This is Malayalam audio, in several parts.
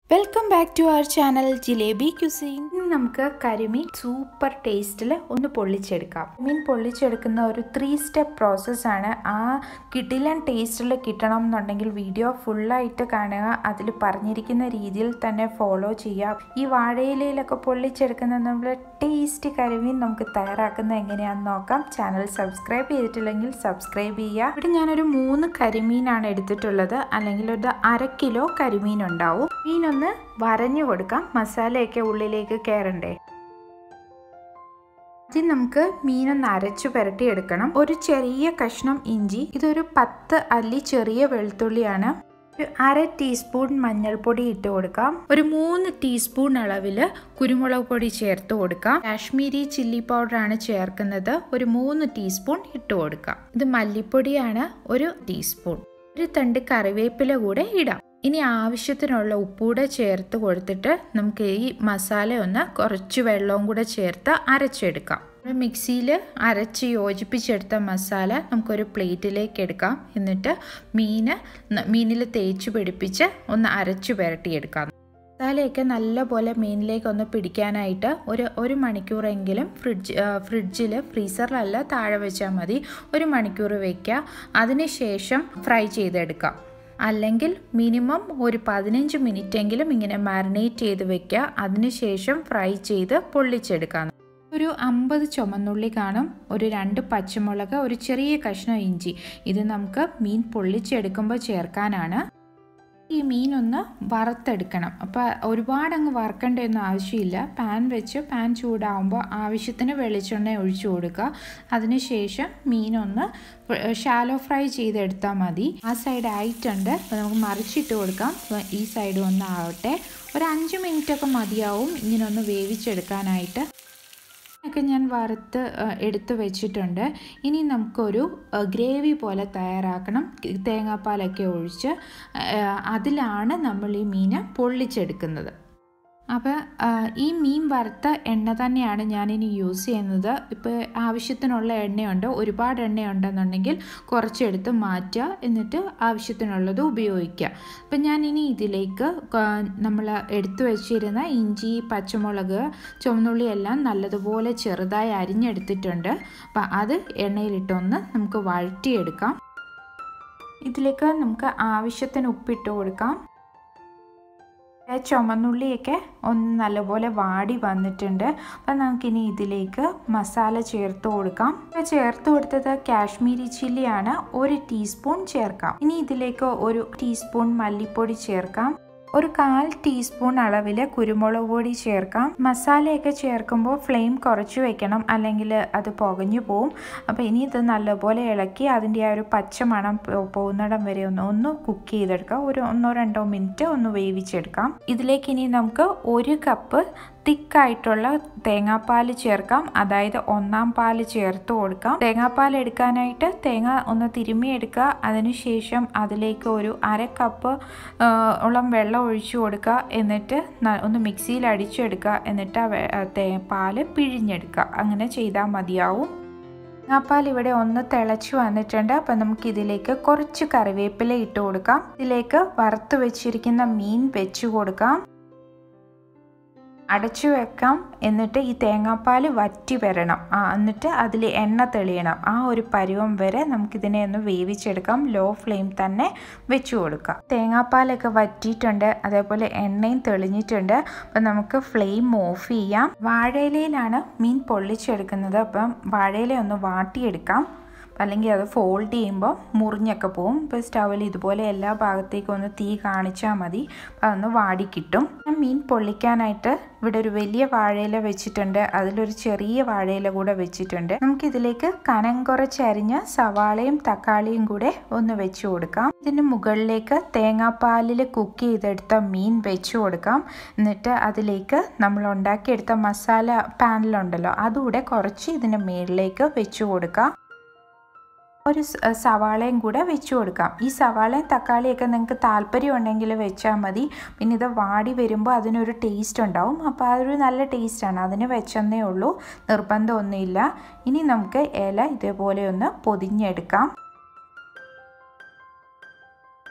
welcome back to our channel Jalebi cuisine ഇന്ന് നമുക്ക് കരിമീൻ സൂപ്പർ ടേസ്റ്റിൽ ഒന്ന് പൊള്ളിച്ചെടുക്കാം മീൻ പൊള്ളിച്ചെടുക്കുന്ന ഒരു ത്രീ സ്റ്റെപ്പ് പ്രോസസ്സാണ് ആ കിടിലൻ ടേസ്റ്റിൽ കിട്ടണം എന്നുണ്ടെങ്കിൽ വീഡിയോ ഫുള്ളായിട്ട് കാണുക അതിൽ പറഞ്ഞിരിക്കുന്ന രീതിയിൽ തന്നെ ഫോളോ ചെയ്യാം ഈ വാഴയിലയിലൊക്കെ പൊള്ളിച്ചെടുക്കുന്ന നമ്മുടെ ടേസ്റ്റ് കരിമീൻ നമുക്ക് തയ്യാറാക്കുന്നത് എങ്ങനെയാണെന്ന് നോക്കാം ചാനൽ സബ്സ്ക്രൈബ് ചെയ്തിട്ടില്ലെങ്കിൽ സബ്സ്ക്രൈബ് ചെയ്യുക ഇവിടെ ഞാനൊരു മൂന്ന് കരിമീനാണ് എടുത്തിട്ടുള്ളത് അല്ലെങ്കിൽ ഒരു അര കിലോ കരിമീൻ ഉണ്ടാവും മീനൊന്ന് വരഞ്ഞു കൊടുക്കാം മസാലയൊക്കെ ഉള്ളിലേക്ക് കയറണ്ടേ ആദ്യം നമുക്ക് മീനൊന്ന് അരച്ചു പുരട്ടിയെടുക്കണം ഒരു ചെറിയ കഷ്ണം ഇഞ്ചി ഇതൊരു പത്ത് അല്ലി ചെറിയ വെളുത്തുള്ളിയാണ് ഒരു അര ടീസ്പൂൺ മഞ്ഞൾപ്പൊടി ഇട്ട് കൊടുക്കാം ഒരു മൂന്ന് ടീസ്പൂൺ അളവിൽ കുരുമുളക് പൊടി ചേർത്ത് കൊടുക്കാം കാശ്മീരി ചില്ലി പൗഡർ ആണ് ചേർക്കുന്നത് ഒരു മൂന്ന് ടീസ്പൂൺ ഇട്ട് കൊടുക്കാം ഇത് മല്ലിപ്പൊടിയാണ് ഒരു ടീസ്പൂൺ ഒരു തണ്ട് കറിവേപ്പില കൂടെ ഇടാം ഇനി ആവശ്യത്തിനുള്ള ഉപ്പൂടെ ചേർത്ത് കൊടുത്തിട്ട് നമുക്ക് ഈ മസാല ഒന്ന് കുറച്ച് വെള്ളവും കൂടെ ചേർത്ത് അരച്ചെടുക്കാം മിക്സിയിൽ അരച്ച് യോജിപ്പിച്ചെടുത്ത മസാല നമുക്കൊരു പ്ലേറ്റിലേക്ക് എടുക്കാം എന്നിട്ട് മീൻ മീനിൽ തേച്ച് പിടിപ്പിച്ച് ഒന്ന് അരച്ചു പുരട്ടിയെടുക്കാം മസാലയൊക്കെ നല്ലപോലെ മീനിലേക്ക് ഒന്ന് പിടിക്കാനായിട്ട് ഒരു ഒരു മണിക്കൂറെങ്കിലും ഫ്രിഡ്ജ് ഫ്രിഡ്ജിൽ ഫ്രീസറിലല്ല താഴെ വെച്ചാൽ മതി ഒരു മണിക്കൂർ വയ്ക്കുക അതിനുശേഷം ഫ്രൈ ചെയ്തെടുക്കാം അല്ലെങ്കിൽ മിനിമം ഒരു പതിനഞ്ച് മിനിറ്റെങ്കിലും ഇങ്ങനെ മാരിനേറ്റ് ചെയ്ത് വെക്കുക അതിനുശേഷം ഫ്രൈ ചെയ്ത് പൊള്ളിച്ചെടുക്കാം ഒരു അമ്പത് ചുമന്നുള്ളി കാണും ഒരു രണ്ട് പച്ചമുളക് ഒരു ചെറിയ കഷ്ണം ഇഞ്ചി ഇത് നമുക്ക് മീൻ പൊള്ളിച്ചെടുക്കുമ്പോൾ ചേർക്കാനാണ് ഈ മീനൊന്ന് വറുത്തെടുക്കണം അപ്പോൾ ഒരുപാട് അങ്ങ് വറുക്കേണ്ടതൊന്നും ആവശ്യമില്ല പാൻ വെച്ച് പാൻ ചൂടാവുമ്പോൾ ആവശ്യത്തിന് വെളിച്ചെണ്ണ ഒഴിച്ചു കൊടുക്കുക അതിനുശേഷം മീനൊന്ന് ഷാലോ ഫ്രൈ ചെയ്തെടുത്താൽ മതി ആ സൈഡ് ആയിട്ടുണ്ട് അപ്പോൾ നമുക്ക് മറിച്ചിട്ട് കൊടുക്കാം ഈ സൈഡ് ഒന്ന് ആവട്ടെ ഒരു അഞ്ച് മിനിറ്റൊക്കെ മതിയാവും ഇങ്ങനെ ഒന്ന് വേവിച്ചെടുക്കാനായിട്ട് ഒക്കെ ഞാൻ വറുത്ത് എടുത്ത് വെച്ചിട്ടുണ്ട് ഇനി നമുക്കൊരു ഗ്രേവി പോലെ തയ്യാറാക്കണം തേങ്ങാപ്പാലൊക്കെ ഒഴിച്ച് അതിലാണ് നമ്മൾ ഈ മീൻ പൊള്ളിച്ചെടുക്കുന്നത് അപ്പോൾ ഈ മീൻ വറുത്ത എണ്ണ തന്നെയാണ് ഞാനിനി യൂസ് ചെയ്യുന്നത് ഇപ്പോൾ ആവശ്യത്തിനുള്ള എണ്ണയുണ്ട് ഒരുപാട് എണ്ണയുണ്ടെന്നുണ്ടെങ്കിൽ കുറച്ചെടുത്ത് മാറ്റുക എന്നിട്ട് ആവശ്യത്തിനുള്ളത് ഉപയോഗിക്കുക അപ്പം ഞാനിനി ഇതിലേക്ക് നമ്മൾ എടുത്തു വെച്ചിരുന്ന ഇഞ്ചി പച്ചമുളക് ചുവന്നുള്ളി എല്ലാം നല്ലതുപോലെ ചെറുതായി അരിഞ്ഞെടുത്തിട്ടുണ്ട് അപ്പം അത് എണ്ണയിലിട്ടൊന്ന് നമുക്ക് വഴറ്റിയെടുക്കാം ഇതിലേക്ക് നമുക്ക് ആവശ്യത്തിന് ഉപ്പിട്ട് കൊടുക്കാം ചുമന്നുള്ളിയൊക്കെ ഒന്ന് നല്ലപോലെ വാടി വന്നിട്ടുണ്ട് അപ്പം നമുക്കിനി ഇതിലേക്ക് മസാല ചേർത്ത് കൊടുക്കാം ചേർത്ത് കൊടുത്തത് കാശ്മീരി ചില്ലിയാണ് ഒരു ടീസ്പൂൺ ചേർക്കാം ഇനി ഇതിലേക്ക് ഒരു ടീസ്പൂൺ മല്ലിപ്പൊടി ചേർക്കാം ഒരു കാൽ ടീസ്പൂൺ അളവിൽ കുരുമുളക് പൊടി ചേർക്കാം മസാലയൊക്കെ ചേർക്കുമ്പോൾ ഫ്ലെയിം കുറച്ച് വെക്കണം അല്ലെങ്കിൽ അത് പുകഞ്ഞു പോവും അപ്പോൾ ഇനി ഇത് നല്ലപോലെ ഇളക്കി അതിൻ്റെ ആ ഒരു പച്ച മണം പോകുന്നിടം വരെ ഒന്ന് ഒന്ന് കുക്ക് ചെയ്തെടുക്കാം ഒരു ഒന്നോ രണ്ടോ മിനിറ്റ് ഒന്ന് വേവിച്ചെടുക്കാം ഇതിലേക്ക് ഇനി നമുക്ക് ഒരു കപ്പ് തിക്കായിട്ടുള്ള തേങ്ങാപ്പാൽ ചേർക്കാം അതായത് ഒന്നാം പാൽ ചേർത്ത് കൊടുക്കാം തേങ്ങാപ്പാൽ എടുക്കാനായിട്ട് തേങ്ങ ഒന്ന് തിരുമ്മി എടുക്കുക അതിനുശേഷം അതിലേക്ക് ഒരു അര കപ്പ് ഉള്ളം വെള്ളം ഒഴിച്ചു കൊടുക്കുക എന്നിട്ട് ഒന്ന് മിക്സിയിൽ അടിച്ചെടുക്കുക എന്നിട്ട് ആ പാല് പിഴിഞ്ഞെടുക്കുക അങ്ങനെ ചെയ്താൽ മതിയാവും തേങ്ങാപ്പാൽ ഇവിടെ ഒന്ന് തിളച്ചു വന്നിട്ടുണ്ട് അപ്പം നമുക്ക് ഇതിലേക്ക് കുറച്ച് കറിവേപ്പില ഇട്ട് കൊടുക്കാം ഇതിലേക്ക് വറുത്ത് വെച്ചിരിക്കുന്ന മീൻ വെച്ച് കൊടുക്കാം അടച്ചു വെക്കാം എന്നിട്ട് ഈ തേങ്ങാപ്പാൽ വറ്റി വരണം ആ എന്നിട്ട് അതിൽ എണ്ണ തെളിയണം ആ ഒരു പരുവം വരെ നമുക്കിതിനെ ഒന്ന് വേവിച്ചെടുക്കാം ലോ ഫ്ലെയിം തന്നെ വെച്ച് കൊടുക്കാം തേങ്ങാപ്പാലൊക്കെ വറ്റിയിട്ടുണ്ട് അതേപോലെ എണ്ണയും തെളിഞ്ഞിട്ടുണ്ട് അപ്പം നമുക്ക് ഫ്ലെയിം ഓഫ് ചെയ്യാം വാഴയിലയിലാണ് മീൻ പൊള്ളിച്ചെടുക്കുന്നത് അപ്പം വാഴയില ഒന്ന് വാട്ടിയെടുക്കാം അല്ലെങ്കിൽ അത് ഫോൾഡ് ചെയ്യുമ്പോൾ മുറിഞ്ഞൊക്കെ പോവും ഇപ്പോൾ സ്റ്റൗവിൽ ഇതുപോലെ എല്ലാ ഭാഗത്തേക്കും ഒന്ന് തീ കാണിച്ചാൽ മതി അപ്പോൾ അതൊന്ന് വാടി കിട്ടും ഞാൻ മീൻ പൊള്ളിക്കാനായിട്ട് ഇവിടെ ഒരു വലിയ വാഴയില വെച്ചിട്ടുണ്ട് അതിലൊരു ചെറിയ വാഴയില കൂടെ വെച്ചിട്ടുണ്ട് നമുക്കിതിലേക്ക് കനം കുറച്ചരിഞ്ഞ സവാളയും തക്കാളിയും കൂടെ ഒന്ന് വെച്ച് കൊടുക്കാം ഇതിന് മുകളിലേക്ക് തേങ്ങാപ്പാലിൽ കുക്ക് ചെയ്തെടുത്ത മീൻ വെച്ച് കൊടുക്കാം എന്നിട്ട് അതിലേക്ക് നമ്മൾ ഉണ്ടാക്കിയെടുത്ത മസാല പാനിലുണ്ടല്ലോ അതുകൂടെ കുറച്ച് ഇതിൻ്റെ മുകളിലേക്ക് വെച്ച് കൊടുക്കാം ഒരു സവാളയും കൂടെ വെച്ച് കൊടുക്കാം ഈ സവാളയും തക്കാളിയൊക്കെ നിങ്ങൾക്ക് താല്പര്യം ഉണ്ടെങ്കിൽ വെച്ചാൽ മതി പിന്നെ ഇത് വാടി വരുമ്പോൾ അതിനൊരു ടേസ്റ്റ് ഉണ്ടാവും അപ്പോൾ അതൊരു നല്ല ടേസ്റ്റാണ് അതിന് വെച്ചെന്നേ ഉള്ളൂ നിർബന്ധമൊന്നുമില്ല ഇനി നമുക്ക് ഇല ഇതേപോലെ ഒന്ന് പൊതിഞ്ഞെടുക്കാം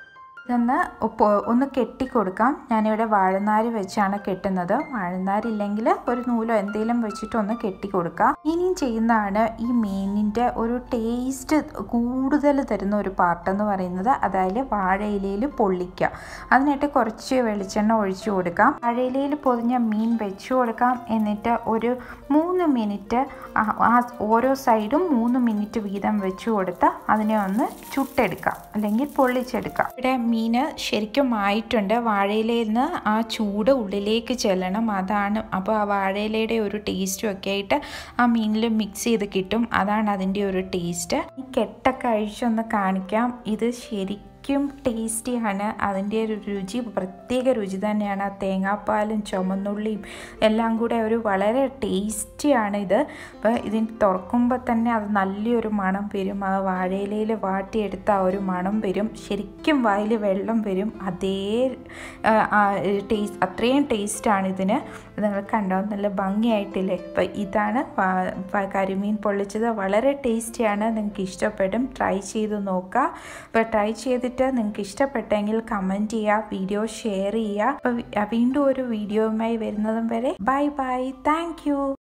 ഇതൊന്ന് പൊ- ഒന്ന് കെട്ടിക്കൊടുക്കാം ഞാനിവിടെ വാഴനാര് വെച്ചാണ് കെട്ടുന്നത് വാഴനാരില്ലെങ്കിൽ ഒരു നൂലോ എന്തെങ്കിലും വെച്ചിട്ട് ഒന്ന് കെട്ടിക്കൊടുക്കാം ഇനിയും ചെയ്യുന്നതാണ് ഈ മീനിൻ്റെ ഒരു ടേസ്റ്റ് കൂടുതൽ തരുന്ന ഒരു പാർട്ട് എന്ന് പറയുന്നത് അതായത് വാഴയിലയിൽ പൊള്ളിക്കുക അതിനായിട്ട് കുറച്ച് വെളിച്ചെണ്ണ ഒഴിച്ചു കൊടുക്കാം വാഴയിലയിൽ പൊതിഞ്ഞ മീൻ വെച്ചു കൊടുക്കാം എന്നിട്ട് ഒരു മൂന്ന് മിനിറ്റ് ആ- ആ ഓരോ സൈഡും മൂന്ന് മിനിറ്റ് വീതം വെച്ചു കൊടുത്ത് അതിനെ ഒന്ന് ചുട്ടെടുക്കാം അല്ലെങ്കിൽ പൊള്ളിച്ചെടുക്കാം ഇവിടെ മീൻ ശരിക്കും ആയിട്ടുണ്ട് വാഴയിലയിൽ നിന്ന് ആ ചൂട് ഉള്ളിലേക്ക് ചെല്ലണം അതാണ് അപ്പോൾ ആ വാഴയിലയുടെ ഒരു ടേസ്റ്റും ഒക്കെ ആയിട്ട് ആ മീനിൽ മിക്സ് ചെയ്ത് കിട്ടും അതാണ് അതിൻ്റെ ഒരു ടേസ്റ്റ് ഈ കെട്ടൊക്കെ അഴിച്ചൊന്ന് കാണിക്കാം ഇത് ശരിക്കും ടേസ്റ്റിയാണ് അതിൻ്റെ ഒരു രുചി പ്രത്യേക രുചി തന്നെയാണ് ആ തേങ്ങാപ്പാലും ചുമന്നുള്ളിയും എല്ലാം കൂടെ ഒരു വളരെ ടേസ്റ്റിയാണ് ഇത് അപ്പോൾ ഇതിന് തുറക്കുമ്പോൾ തന്നെ അത് നല്ലൊരു മണം വരും ആ വാഴയിലയിൽ വാട്ടിയെടുത്ത ആ ഒരു മണം വരും ശരിക്കും വായിൽ വെള്ളം വരും അതേ ടേസ്റ്റ് അത്രയും ടേസ്റ്റാണ് ഇതിന് നിങ്ങൾ കണ്ടോ നല്ല ഭംഗിയായിട്ടില്ലേ അപ്പോൾ ഇതാണ് വാ- വ- കരിമീൻ പൊള്ളിച്ചത് വളരെ ടേസ്റ്റിയാണ് നിങ്ങൾക്ക് ഇഷ്ടപ്പെടും ട്രൈ ചെയ്ത് നോക്കുക അപ്പോൾ ട്രൈ ചെയ്തിട്ട് നിങ്ങൾക്ക് ഇഷ്ടപ്പെട്ടെങ്കിൽ കമൻറ്റ് ചെയ്യുക വീഡിയോ ഷെയർ ചെയ്യുക അപ്പോൾ വീണ്ടും ഒരു വീഡിയോയുമായി വരുന്നതും വരെ ബൈ ബൈ താങ്ക്